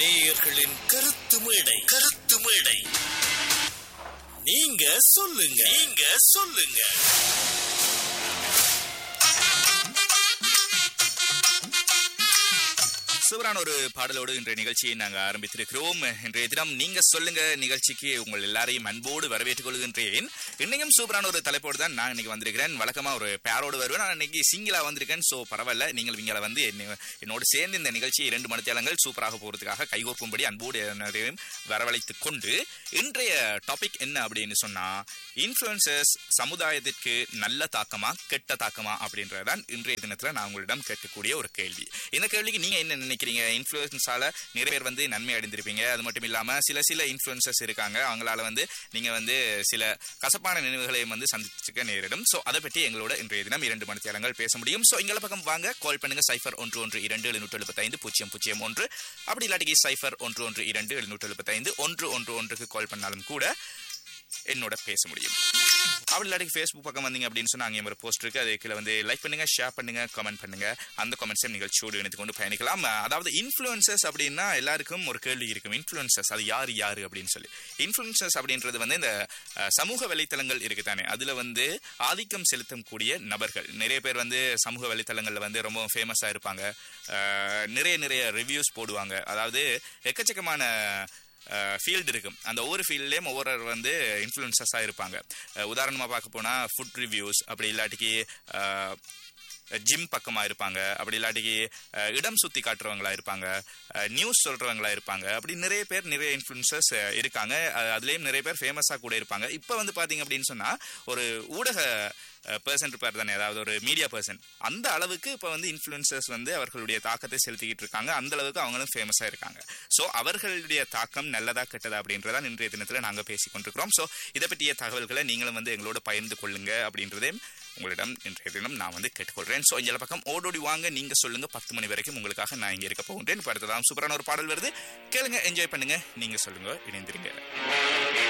நேயர்களின் கருத்து மேடை கருத்து மேடை நீங்க சொல்லுங்க நீங்க சொல்லுங்க சூப்பரான ஒரு பாடலோடு இன்றைய நிகழ்ச்சியை நாங்கள் ஆரம்பித்திருக்கிறோம் இன்றைய தினம் நீங்க சொல்லுங்க நிகழ்ச்சிக்கு உங்கள் எல்லாரையும் அன்போடு வரவேற்றுக் கொள்கின்றேன் இன்னைக்கும் சூப்பரான ஒரு தலைப்போடு தான் நான் இன்னைக்கு வந்திருக்கிறேன் வழக்கமா ஒரு பேரோடு வருவேன் நான் இன்னைக்கு சிங்கிளா வந்திருக்கேன் சோ பரவாயில்ல நீங்கள் இங்கே வந்து என்னை- என்னோடு சேர்ந்து இந்த நிகழ்ச்சி இரண்டு மணித்தேலங்கள் சூப்பராக போறதுக்காக கைகோர்க்கும்படி அன்போடு என்னையும் வரவழைத்துக் கொண்டு இன்றைய டாபிக் என்ன அப்படின்னு சொன்னா இன்ஃபுளுசர்ஸ் சமுதாயத்திற்கு நல்ல தாக்கமா கெட்ட தாக்கமா அப்படின்றதான் இன்றைய தினத்துல நான் உங்களிடம் கேட்கக்கூடிய ஒரு கேள்வி இந்த கேள்விக்கு நீங்க என்ன நினைக்கிறீங்க இன்ஃபுளுன்ஸால நிறைய பேர் வந்து நன்மை அடைந்திருப்பீங்க அது மட்டும் இல்லாம சில சில இன்ஃபுளுசர்ஸ் இருக்காங்க அவங்களால வந்து நீங்க வந்து சில கசப்பான நினைவுகளையும் வந்து சந்திச்சுக்க நேரிடும் சோ அதை பற்றி எங்களோட இன்றைய தினம் இரண்டு மணி தேலங்கள் பேச முடியும் சோ எங்களை பக்கம் வாங்க கால் பண்ணுங்க சைஃபர் ஒன்று ஒன்று இரண்டு எழுநூற்று எழுபத்தைந்து பூஜ்ஜியம் பூஜ்ஜியம் ஒன்று அப்படி இல்லாட்டிக்கு சைஃபர் ஒன்று ஒன்று இரண்டு எழுநூற்று எழுபத்தைந்து ஒன்று ஒன்று ஒன்றுக்கு கால் பண்ணாலும் கூட என்னோட பேச முடியும் அப்படி இல்லாட்டி ஃபேஸ்புக் பக்கம் வந்தீங்க அப்படின்னு சொன்னா அங்கே ஒரு போஸ்ட் இருக்கு அது கீழே வந்து லைக் பண்ணுங்க ஷேர் பண்ணுங்க கமெண்ட் பண்ணுங்க அந்த கமெண்ட்ஸையும் நிகழ்ச்சியோடு இணைத்து கொண்டு பயணிக்கலாம் அதாவது இன்ஃப்ளூயன்சஸ் அப்படின்னா எல்லாருக்கும் ஒரு கேள்வி இருக்கும் இன்ஃப்ளூயன்சஸ் அது யார் யாரு அப்படின்னு சொல்லி இன்ஃப்ளூயன்சஸ் அப்படின்றது வந்து இந்த அஹ், சமூக வலைத்தளங்கள் இருக்கு தானே அதுல வந்து ஆதிக்கம் செலுத்தக்கூடிய நபர்கள் நிறைய பேர் வந்து சமூக வலைத்தளங்கள்ல வந்து ரொம்ப ஃபேமஸா இருப்பாங்க அஹ், நிறைய நிறைய ரிவ்யூஸ் போடுவாங்க அதாவது எக்கச்சக்கமான ஃபீல்டு இருக்கும் அந்த ஒவ்வொரு ஃபீல்ட்லேயும் ஒவ்வொரு வந்து இன்ஃப்ளூயன்சஸாக இருப்பாங்க அஹ் உதாரணமா பார்க்க போனா ஃபுட் ரிவ்யூஸ் அப்படி இல்லாட்டிக்கு ஜிம் பக்கமா இருப்பாங்க அப்படி இல்லாட்டிக்கு அஹ், இடம் சுத்தி காட்டுறவங்களா இருப்பாங்க நியூஸ் சொல்றவங்களா இருப்பாங்க அப்படி நிறைய பேர் நிறைய இன்ஃப்ளூயன்சர்ஸ் இருக்காங்க அஹ், அதுலயும் நிறைய பேர் ஃபேமஸா கூட இருப்பாங்க இப்போ வந்து பாத்தீங்க அப்படின்னு சொன்னா ஒரு ஊடக பர்சன் இருப்பார் தானே அதாவது ஒரு மீடியா பர்சன் அந்த அளவுக்கு இப்போ வந்து இன்ஃப்ளூயன்சர்ஸ் வந்து அவர்களுடைய தாக்கத்தை செலுத்திக்கிட்டு இருக்காங்க அந்த அளவுக்கு அவங்களும் ஃபேமஸாக இருக்காங்க ஸோ அவர்களுடைய தாக்கம் நல்லதா கெட்டதா அப்படின்றதான் இன்றைய தினத்தில் நாங்கள் பேசிக் கொண்டிருக்கிறோம் ஸோ இதை பற்றிய தகவல்களை நீங்களும் வந்து எங்களோட பகிர்ந்து கொள்ளுங்க அப்படின்றதே உங்களிடம் இன்றைய தினம் நான் வந்து கேட்டுக்கொள்கிறேன் ஸோ இந்த பக்கம் ஓடோடி வாங்க நீங்க சொல்லுங்க பத்து மணி வரைக்கும் உங்களுக்காக நான் இங்கே இருக்க போகின்றேன் இப்போ அடுத்ததான் சூப்பரான ஒரு பாடல் வருது கேளுங்க என்ஜாய் பண்ணுங்க நீங்க சொல்லுங்க இணைந்திருங்க